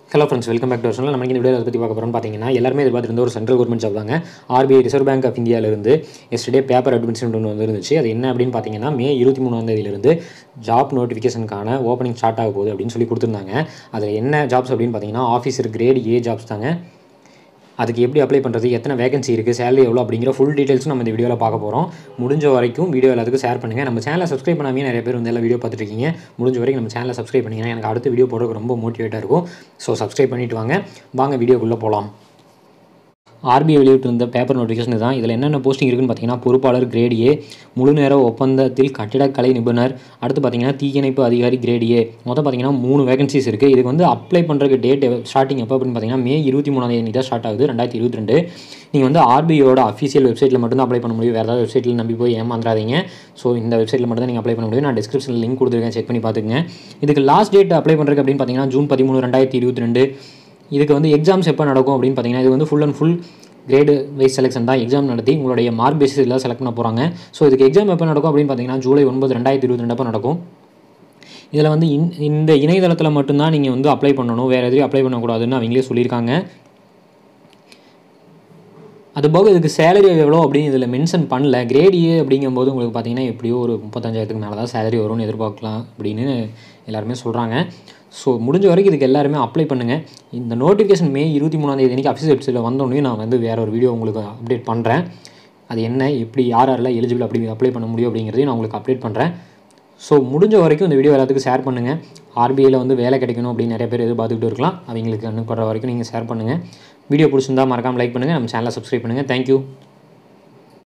hello friends welcome back to channel நம்ம இந்த video அதை பற்றி பார்க்க போகிறோம்னு பார்த்தீங்கன்னா எல்லாருமே எதிர்பார்த்துருந்த ஒரு சென்ட்ரல் கவர்மெண்ட் ஜாப் தாங்க ஆர்பிஐ ரிசர்வ் பேங்க் ஆஃப் இந்தியாவிலிருந்து எஸ்டே பேப்பர் அட்வர்டைஸ்மெண்ட் ஒன்று வந்துருந்துச்சு அது என்ன அப்படின்னு பார்த்தீங்கன்னா மே இருபத்தி மூணாம் தேதியிலிருந்து ஜாப் நோட்டிஃபிகேஷனுக்கான ஓப்பனிங் ஸ்டார்ட் ஆக போகுது அப்படின்னு சொல்லி கொடுத்துருந்தாங்க அதில் என்ன ஜாப்ஸ் அப்படின்னு பார்த்தீங்கன்னா ஆஃபீஸர் கிரேட் ஏ ஜாப்ஸ் தாங்க அதுக்கு எப்படி அப்ளை பண்ணுறது எத்தனை வேகன்சி இருக்குது சேலரி எவ்வளோ அப்படிங்கிற ஃபுல் டீட்டெயில்ஸும் நம்ம இந்த வீடியோவில் பார்க்க போகிறோம் முடிஞ்ச வரைக்கும் வீடியோ எல்லாத்துக்கும் ஷேர் பண்ணுங்கள் நம்ம சேனலை சப்ஸ்கிரைப் பண்ணாமே நிறைய பேர் வந்து எல்லாம் வீடியோ பார்த்துட்டு இருக்கீங்க முடிஞ்ச வரைக்கும் நம்ம சேனலை சப்ஸ்கிரைப் பண்ணிங்கன்னா எனக்கு அடுத்த வீடியோ போடுறதுக்கு ரொம்ப மோட்டிவேட்டாக இருக்கும் ஸோ சப்ஸ்கிரைப் பண்ணிட்டு வாங்க வாங்க வீடியோக்குள்ளே போகலாம் ஆர்பிஐ வெளியிட்டிருந்த பேப்பர் நோட்டிஃபிகேஷன் தான் இதில் என்னென்ன போஸ்டிங் இருக்குன்னு பார்த்தீங்கன்னா பொறுப்பாளர் கிரேட் ஏ முழு நேர ஒப்பந்தத்தில் கட்டிடக்கலை நிபுணர் அடுத்து பார்த்தீங்கன்னா தீயணைப்பு அதிகாரி கிரேட் ஏ மொத்தம் பார்த்தீங்கன்னா மூணு வேகன்சிஸ் இருக்குது இதுக்கு வந்து அப்ளை பண்ணுறதுக்கு டேட் ஸ்டார்டிங் எப்போ அப்படின்னு பார்த்தீங்கன்னா மே இருபத்தி மூணாம் தேதி தான் ஸ்டார்ட் ஆகுது ரெண்டாயிரத்தி இருபத்தி ரெண்டு நீங்கள் வந்து ஆர்பிஐயோட அஃபீஷியல் வெப்சைட்டில் மட்டும் தான் அப்ளை பண்ண முடியும் வேறு ஏதாவது வெப்சைட்டில் நம்பி போய் ஏமாந்துறாதீங்க ஸோ இந்த வெப்சைட்டில் மட்டும் தான் நீங்கள் அப்ளை பண்ண முடியும் நான் டிஸ்கிரிப்ஷனில் லிங்க் கொடுத்துருக்கேன் செக் பண்ணி பார்த்துக்கங்க இதுக்கு லாஸ்ட் டேட் அப்ளை பண்ணுறதுக்கு அப்படின்னு பார்த்தீங்கன்னா ஜூன் பதிமூணு ரெண்டாயிரத்தி இருபத்தி ரெண்டு இதுக்கு வந்து எக்ஸாம்ஸ் எப்போ நடக்கும் அப்படின்னு பார்த்தீங்கன்னா இது வந்து full and full grade wise selection தான் எக்ஸாம் நடத்தி உங்களுடைய மார்க் பேசிஸில் செலக்ட் பண்ண போகிறாங்க ஸோ இதுக்கு எக்ஸாம் எப்போ நடக்கும் அப்படின்னு பார்த்தீங்கன்னா ஜூலை ஒன்பது ரெண்டாயிரத்தி இருபத்தி ரெண்டு அப்போ நடக்கும் இதில் வந்து இன் இந்த இணையதளத்தில் மட்டும்தான் நீங்கள் வந்து அப்ளை பண்ணணும் வேறு எதுவும் அப்ளை பண்ணக்கூடாதுன்னு அவங்களே சொல்லியிருக்காங்க அது போக இதுக்கு சேலரி எவ்வளோ அப்படின்னு இதில் மென்ஷன் பண்ணல கிரேட் ஏ அப்படிங்கும்போது உங்களுக்கு பார்த்தீங்கன்னா எப்படியோ ஒரு முப்பத்தஞ்சாயிரத்துக்கு மேலே தான் சேலரி வரும்னு எதிர்பார்க்கலாம் அப்படின்னு எல்லாருமே சொல்கிறாங்க ஸோ முடிஞ்ச வரைக்கும் இதுக்கு எல்லாருமே அப்ளை பண்ணுங்கள் இந்த நோட்டிஃபிகேஷன் மே இருபத்தி மூணாம் தேதி அன்றைக்கி அஃபீஸ் வெப்சைட்டில் வந்தோடனே நான் வந்து வேறு ஒரு வீடியோ உங்களுக்கு அப்டேட் பண்ணுறேன் அது என்ன எப்படி யார் யாரெல்லாம் எலிஜிபிள் அப்படி அப்ளை பண்ண முடியும் அப்படிங்கிறதையும் நான் உங்களுக்கு அப்டேட் பண்ணுறேன் ஸோ முடிஞ்ச வரைக்கும் இந்த வீடியோ எல்லாத்துக்கும் ஷேர் பண்ணுங்கள் ஆர்பிஐயில் வந்து வேலை கிடைக்கணும் அப்படின்னு நிறைய பேர் எதிர்பார்த்துக்கிட்டு இருக்கலாம் அவங்களுக்கு அனுப்புற வரைக்கும் நீங்கள் ஷேர் பண்ணுங்கள் வீடியோ பிடிச்சிருந்தா மறக்காமல் லைக் பண்ணுங்கள் நம்ம சேனலை சப்ஸ்கிரைப் பண்ணுங்கள் தேங்க்யூ